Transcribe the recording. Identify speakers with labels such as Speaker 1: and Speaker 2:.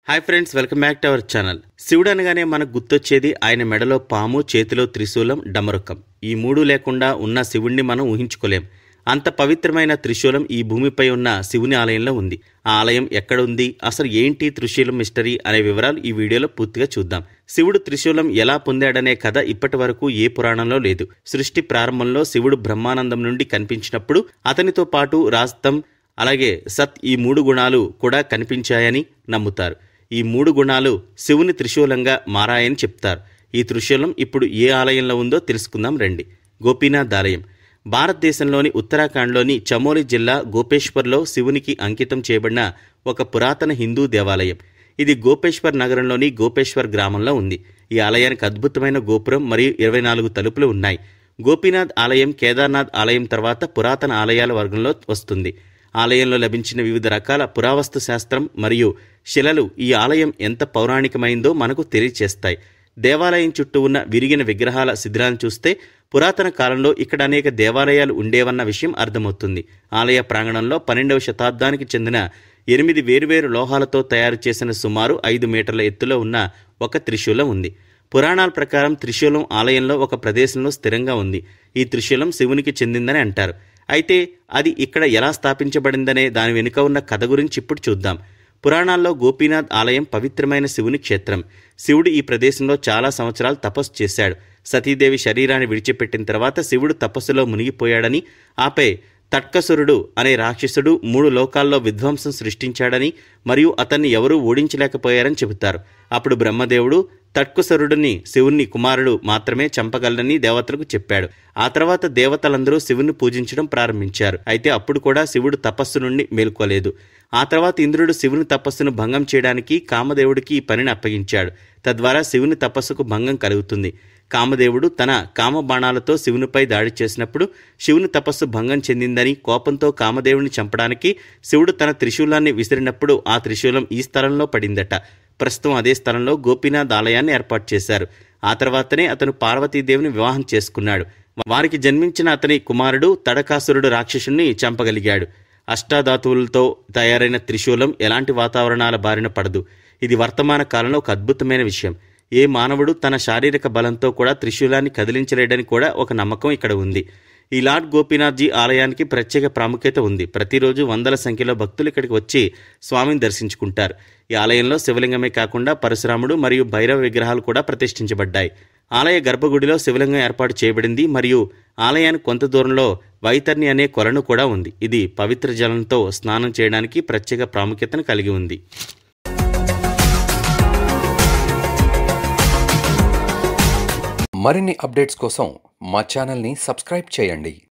Speaker 1: hi friends welcome back to our channel శివుడు అనగానే మనకు గుర్తొచ్చేది ఆయన మెడలో పాము చేతిలో త్రిశూలం డమరుకం ఈ మూడు లేకుండా ఉన్న శివుణ్ణి మనం ఊహించుకోలేం అంత పవిత్రమైన త్రిశూలం ఈ భూమిపై ఉన్న శివుని ఆలయంలో ఉంది ఆ ఆలయం ఎక్కడ ఉంది అసలు ఏంటి త్రిశూలం మిస్టరీ అనే వివరాలు ఈ వీడియోలో పూర్తిగా చూద్దాం శివుడు త్రిశూలం ఎలా పొందాడనే కథ ఇప్పటి వరకు ఏ పురాణంలో లేదు సృష్టి ప్రారంభంలో శివుడు బ్రహ్మానందం నుండి కనిపించినప్పుడు అతనితో పాటు రాస్తం అలాగే సత్ ఈ మూడు గుణాలు కూడా కనిపించాయని నమ్ముతారు ఈ మూడు గుణాలు శివుని త్రిశూలంగా మారాయని చెప్తారు ఈ త్రిశూలం ఇప్పుడు ఏ ఆలయంలో ఉందో తెలుసుకుందాం రండి గోపీనాథ్ ఆలయం భారతదేశంలోని ఉత్తరాఖండ్లోని చమోలి జిల్లా గోపేశ్వర్లో శివునికి అంకితం చేయబడిన ఒక పురాతన హిందూ దేవాలయం ఇది గోపేశ్వర్ నగరంలోని గోపేశ్వర్ గ్రామంలో ఉంది ఈ ఆలయానికి అద్భుతమైన గోపురం మరియు ఇరవై నాలుగు తలుపులు ఉన్నాయి గోపీనాథ్ ఆలయం కేదార్నాథ్ ఆలయం తర్వాత పురాతన ఆలయాల వర్గంలో వస్తుంది ఆలయంలో లభించిన వివిధ రకాల పురావస్తు శాస్త్రం మరియు శిలలు ఈ ఆలయం ఎంత పౌరాణికమైందో మనకు తెలియచేస్తాయి దేవాలయం చుట్టూ ఉన్న విరిగిన విగ్రహాల శిథిలాలను చూస్తే పురాతన కాలంలో ఇక్కడ అనేక దేవాలయాలు ఉండేవన్న విషయం అర్థమవుతుంది ఆలయ ప్రాంగణంలో పన్నెండవ శతాబ్దానికి చెందిన ఎనిమిది వేరువేరు లోహాలతో తయారు చేసిన సుమారు ఐదు మీటర్ల ఎత్తులో ఉన్న ఒక త్రిశూలం ఉంది పురాణాల ప్రకారం త్రిశూలం ఆలయంలో ఒక ప్రదేశంలో స్థిరంగా ఉంది ఈ త్రిశూలం శివునికి చెందిందని అంటారు అయితే అది ఇక్కడ ఎలా స్థాపించబడిందనే దాని వెనుక ఉన్న కథ గురించి ఇప్పుడు చూద్దాం పురాణాల్లో గోపీనాథ్ ఆలయం పవిత్రమైన శివుని క్షేత్రం శివుడు ఈ ప్రదేశంలో చాలా సంవత్సరాలు తపస్సు చేశాడు సతీదేవి శరీరాన్ని విడిచిపెట్టిన తర్వాత శివుడు తపస్సులో మునిగిపోయాడని ఆపై తట్కసురుడు అనే రాక్షసుడు మూడు లోకాల్లో విధ్వంసం సృష్టించాడని మరియు అతన్ని ఎవరూ ఓడించలేకపోయారని చెబుతారు అప్పుడు బ్రహ్మదేవుడు తట్కుసరుడిని శివుని కుమారుడు మాత్రమే చంపగలరని దేవతలకు చెప్పాడు ఆ తర్వాత దేవతలందరూ శివుని పూజించడం ప్రారంభించారు అయితే అప్పుడు కూడా శివుడు తపస్సు నుండి మేల్కోలేదు ఆ తర్వాత ఇంద్రుడు శివుని తపస్సును భంగం చేయడానికి కామదేవుడికి ఈ పనిని అప్పగించాడు తద్వారా శివుని తపస్సుకు భంగం కలుగుతుంది కామదేవుడు తన కామ బాణాలతో శివునిపై దాడి చేసినప్పుడు శివుని తపస్సు భంగం చెందిందని కోపంతో కామదేవుని చంపడానికి శివుడు తన త్రిశూలాన్ని విసిరినప్పుడు ఆ త్రిశూలం ఈ స్థలంలో పడిందట ప్రస్తుతం అదే స్థలంలో గోపీనాథ్ ఆలయాన్ని ఏర్పాటు చేశారు ఆ తర్వాతనే అతను పార్వతీదేవిని వివాహం చేసుకున్నాడు వారికి జన్మించిన అతని కుమారుడు తడకాసురుడు రాక్షసుని చంపగలిగాడు అష్టాధాతువులతో తయారైన త్రిశూలం ఎలాంటి వాతావరణాల బారిన పడదు ఇది వర్తమాన కాలంలో ఒక అద్భుతమైన విషయం ఏ మానవుడు తన శారీరక బలంతో కూడా త్రిశూలాన్ని కదిలించలేడని కూడా ఒక నమ్మకం ఇక్కడ ఉంది ఈ లార్డ్ గోపీనాథ్జీ ఆలయానికి ప్రత్యేక ప్రాముఖ్యత ఉంది ప్రతిరోజు వందల సంఖ్యలో భక్తులు ఇక్కడికి వచ్చి స్వామిని దర్శించుకుంటారు ఈ ఆలయంలో శివలింగమే కాకుండా పరశురాముడు మరియు భైరవ విగ్రహాలు కూడా ప్రతిష్ఠించబడ్డాయి ఆలయ గర్భగుడిలో శివలింగం ఏర్పాటు చేయబడింది మరియు ఆలయానికి కొంత దూరంలో వైతర్ని అనే కొలను కూడా ఉంది ఇది పవిత్ర జలంతో స్నానం చేయడానికి ప్రత్యేక ప్రాముఖ్యతను కలిగి ఉంది
Speaker 2: మరిన్ని అప్డేట్స్ కోసం మా ఛానల్ని సబ్స్క్రైబ్ చేయండి